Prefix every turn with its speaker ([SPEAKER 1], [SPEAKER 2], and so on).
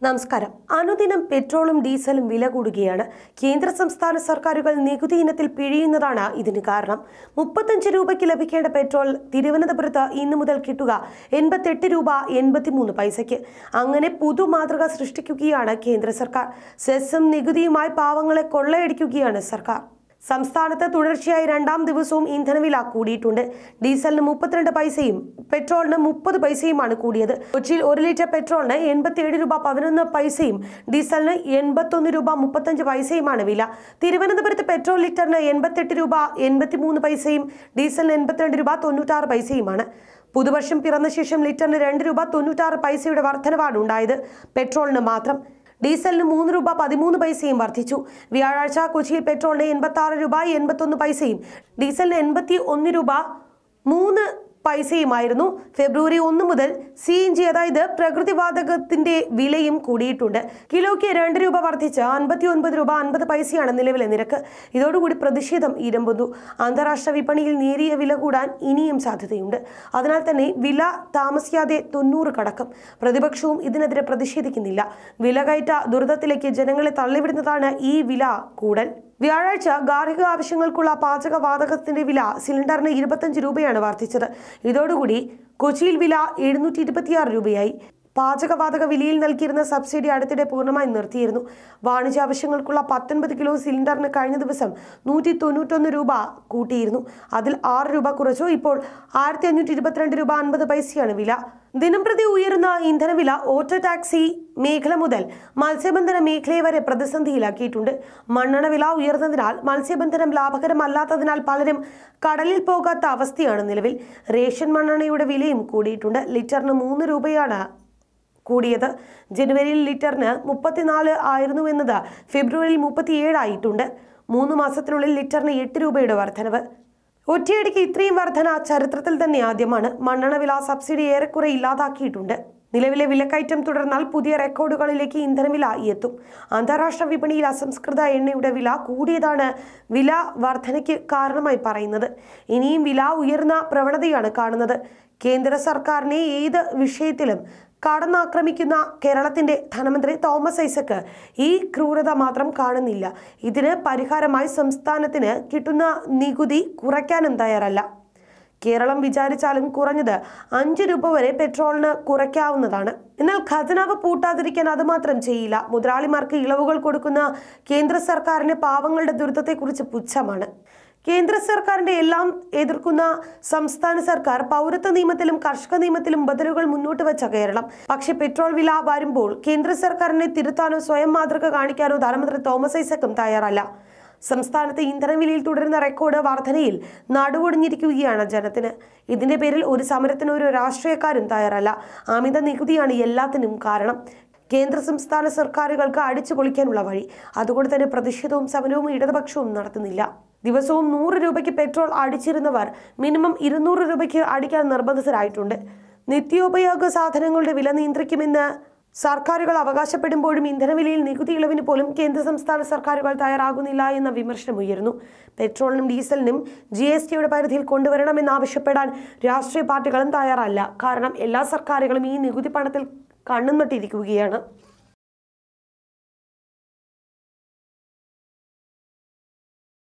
[SPEAKER 1] നമസ്കാരം അനുദിനം പെട്രോളും ഡീസലും വില കൂടുകയാണ് കേന്ദ്ര സംസ്ഥാന സർക്കാരുകൾ നികുതി ഇനത്തിൽ പിഴിയുന്നതാണ് ഇതിന് കാരണം മുപ്പത്തഞ്ച് രൂപയ്ക്ക് ലഭിക്കേണ്ട പെട്രോൾ തിരുവനന്തപുരത്ത് ഇന്നു മുതൽ കിട്ടുക എൺപത്തെട്ട് രൂപ എൺപത്തിമൂന്ന് പൈസയ്ക്ക് അങ്ങനെ പുതുമാതൃക സൃഷ്ടിക്കുകയാണ് കേന്ദ്ര സർക്കാർ സെസ്സും നികുതിയുമായി പാവങ്ങളെ കൊള്ളയടിക്കുകയാണ് സർക്കാർ സംസ്ഥാനത്ത് തുടർച്ചയായി രണ്ടാം ദിവസവും ഇന്ധനവില കൂടിയിട്ടുണ്ട് ഡീസലിന് മുപ്പത്തിരണ്ട് പൈസയും പെട്രോളിന് മുപ്പത് പൈസയുമാണ് കൂടിയത് കൊച്ചിയിൽ ഒരു ലിറ്റർ പെട്രോളിന് എൺപത്തിയേഴ് രൂപ പതിനൊന്ന് പൈസയും ഡീസലിന് എൺപത്തൊന്ന് രൂപ മുപ്പത്തഞ്ച് പൈസയുമാണ് വില തിരുവനന്തപുരത്ത് പെട്രോൾ ലിറ്ററിന് എൺപത്തെട്ട് രൂപ എൺപത്തിമൂന്ന് പൈസയും ഡീസലിന് എൺപത്തിരണ്ട് രൂപ തൊണ്ണൂറ്റാറ് പൈസയുമാണ് പുതുവർഷം പിറന്ന ശേഷം ലിറ്ററിന് രണ്ട് രൂപ തൊണ്ണൂറ്റാറ് പൈസയുടെ വർധനവാണ് ഉണ്ടായത് പെട്രോളിന് മാത്രം ഡീസലിന് മൂന്ന് രൂപ പതിമൂന്ന് പൈസയും വർദ്ധിച്ചു വ്യാഴാഴ്ച കൊച്ചിയിൽ പെട്രോളിന് എൺപത്തി ആറ് രൂപ എൺപത്തൊന്ന് പൈസയും ഡീസലിന് എൺപത്തി ഒന്ന് രൂപ മൂന്ന് പൈസയുമായിരുന്നു ഫെബ്രുവരി ഒന്ന് മുതൽ സി എൻ ജി അതായത് പ്രകൃതിവാതകത്തിന്റെ വിലയും കൂടിയിട്ടുണ്ട് കിലോയ്ക്ക് രണ്ട് രൂപ വർദ്ധിച്ച് അൻപത്തി ഒൻപത് രൂപ അൻപത് പൈസയാണ് നിലവിലെ നിരക്ക് ഇതോടുകൂടി പ്രതിഷേധം ഇരമ്പുന്നു അന്താരാഷ്ട്ര വിപണിയിൽ നേരിയ വില കൂടാൻ ഇനിയും സാധ്യതയുണ്ട് അതിനാൽ തന്നെ വില താമസിയാതെ തൊണ്ണൂറ് കടക്കും പ്രതിപക്ഷവും ഇതിനെതിരെ പ്രതിഷേധിക്കുന്നില്ല വില കയറ്റ ദുരിതത്തിലേക്ക് ജനങ്ങളെ തള്ളിവിടുന്നതാണ് ഈ വില കൂടൽ വ്യാഴാഴ്ച ഗാർഹിക ആവശ്യങ്ങൾക്കുള്ള പാചകവാതകത്തിന്റെ വില സിലിണ്ടറിന് ഇരുപത്തഞ്ച് രൂപയാണ് വർദ്ധിച്ചത് ഇതോടുകൂടി കൊച്ചിയിൽ വില എഴുന്നൂറ്റി ഇരുപത്തിയാറ് രൂപയായി പാചകവാതക വിലയിൽ നൽകിയിരുന്ന സബ്സിഡി അടുത്തിടെ പൂർണ്ണമായി നിർത്തിയിരുന്നു വാണിജ്യ ആവശ്യങ്ങൾക്കുള്ള പത്തൊൻപത് കിലോ സിലിണ്ടറിന് കഴിഞ്ഞ ദിവസം നൂറ്റി തൊണ്ണൂറ്റൊന്ന് രൂപ കൂട്ടിയിരുന്നു അതിൽ ആറ് രൂപ കുറച്ചു ഇപ്പോൾ ആയിരത്തി അഞ്ഞൂറ്റി ഇരുപത്തിരണ്ട് രൂപ അൻപത് പൈസയാണ് വില ദിനംപ്രതി ഉയരുന്ന ഇന്ധനവില ഓട്ടോ ടാക്സി മേഖല മുതൽ മത്സ്യബന്ധന മേഖലയെ വരെ പ്രതിസന്ധിയിലാക്കിയിട്ടുണ്ട് മണ്ണെണ്ണ വില ഉയർന്നതിനാൽ മത്സ്യബന്ധനം ലാഭകരമല്ലാത്തതിനാൽ പലരും കടലിൽ പോകാത്ത അവസ്ഥയാണ് നിലവിൽ റേഷൻ മണ്ണെണ്ണയുടെ വിലയും കൂടിയിട്ടുണ്ട് ലിറ്ററിന് മൂന്ന് രൂപയാണ് കൂടിയത് ജനുവരിയിൽ ലിറ്ററിന് മുപ്പത്തിനാല് ആയിരുന്നു എന്നത് ഫെബ്രുവരിയിൽ മുപ്പത്തിയേഴായിട്ടുണ്ട് മൂന്ന് മാസത്തിനുള്ളിൽ ലിറ്ററിന് എട്ട് രൂപയുടെ വർധനവ് ഒറ്റയടിക്ക് ഇത്രയും വർധന ചരിത്രത്തിൽ തന്നെ ആദ്യമാണ് മണ്ണെണ്ണ വില സബ്സിഡി ഏറെക്കുറെ ഇല്ലാതാക്കിയിട്ടുണ്ട് നിലവിലെ വിലക്കയറ്റം തുടർന്നാൽ പുതിയ റെക്കോർഡുകളിലേക്ക് ഇന്ധനവില എത്തും അന്താരാഷ്ട്ര വിപണിയിൽ അസംസ്കൃത എണ്ണയുടെ വില കൂടിയതാണ് വില വർധനയ്ക്ക് കാരണമായി പറയുന്നത് ഇനിയും വില ഉയർന്ന പ്രവണതയാണ് കാണുന്നത് കേന്ദ്ര സർക്കാരിനെ ഏത് വിഷയത്തിലും കടന്നാക്രമിക്കുന്ന കേരളത്തിന്റെ ധനമന്ത്രി തോമസ് ഐസക്ക് ഈ ക്രൂരത മാത്രം കാണുന്നില്ല ഇതിന് പരിഹാരമായി സംസ്ഥാനത്തിന് കിട്ടുന്ന നികുതി കുറയ്ക്കാനും തയ്യാറല്ല കേരളം വിചാരിച്ചാലും കുറഞ്ഞത് അഞ്ച് രൂപ വരെ പെട്രോളിന് കുറയ്ക്കാവുന്നതാണ് എന്നാൽ ഖജനാവ് പൂട്ടാതിരിക്കാൻ അത് മാത്രം ചെയ്യില്ല മുതലാളിമാർക്ക് ഇളവുകൾ കൊടുക്കുന്ന കേന്ദ്ര സർക്കാരിന് പാവങ്ങളുടെ ദുരിതത്തെക്കുറിച്ച് പുച്ഛമാണ് കേന്ദ്ര സർക്കാരിന്റെ എല്ലാം എതിർക്കുന്ന സംസ്ഥാന സർക്കാർ പൗരത്വ നിയമത്തിലും കർഷക നിയമത്തിലും ബദലുകൾ മുന്നോട്ട് വെച്ച കേരളം പക്ഷേ പെട്രോൾ വില വരുമ്പോൾ കേന്ദ്ര സർക്കാരിനെ തിരുത്താനോ സ്വയം മാതൃക കാണിക്കാനോ ധനമന്ത്രി തോമസ് ഐസക്കും തയ്യാറല്ല സംസ്ഥാനത്ത് ഇന്ധനവിലയിൽ തുടരുന്ന റെക്കോർഡ് വർധനയിൽ നടുവൊടിഞ്ഞിരിക്കുകയാണ് ജനത്തിന് ഇതിന്റെ പേരിൽ ഒരു സമരത്തിന് ഒരു രാഷ്ട്രീയക്കാരും തയ്യാറല്ല അമിത നികുതിയാണ് എല്ലാത്തിനും കാരണം കേന്ദ്ര സംസ്ഥാന സർക്കാരുകൾക്ക് അടിച്ചു പൊളിക്കാനുള്ള വഴി അതുകൊണ്ട് തന്നെ പ്രതിഷേധവും സമരവും ഇടതുപക്ഷവും നടത്തുന്നില്ല ദിവസവും നൂറ് രൂപയ്ക്ക് പെട്രോൾ അടിച്ചിരുന്നവർ മിനിമം ഇരുന്നൂറ് രൂപയ്ക്ക് അടിക്കാൻ നിർബന്ധിതരായിട്ടുണ്ട് നിത്യോപയോഗ സാധനങ്ങളുടെ വില നിയന്ത്രിക്കുമെന്ന് സർക്കാരുകൾ അവകാശപ്പെടുമ്പോഴും ഇന്ധനവിലയിൽ നികുതി ഇളവിന് പോലും കേന്ദ്ര സംസ്ഥാന സർക്കാരുകൾ തയ്യാറാകുന്നില്ല എന്ന വിമർശനം ഉയർന്നു പെട്രോളിനും ഡീസലിനും ജി എസ് ടിയുടെ പരിധിയിൽ കൊണ്ടുവരണമെന്നാവശ്യപ്പെടാൻ രാഷ്ട്രീയ പാർട്ടികളും തയ്യാറല്ല കാരണം എല്ലാ സർക്കാരുകളും ഈ നികുതി പണത്തിൽ കണ്ണും നട്ടിരിക്കുകയാണ്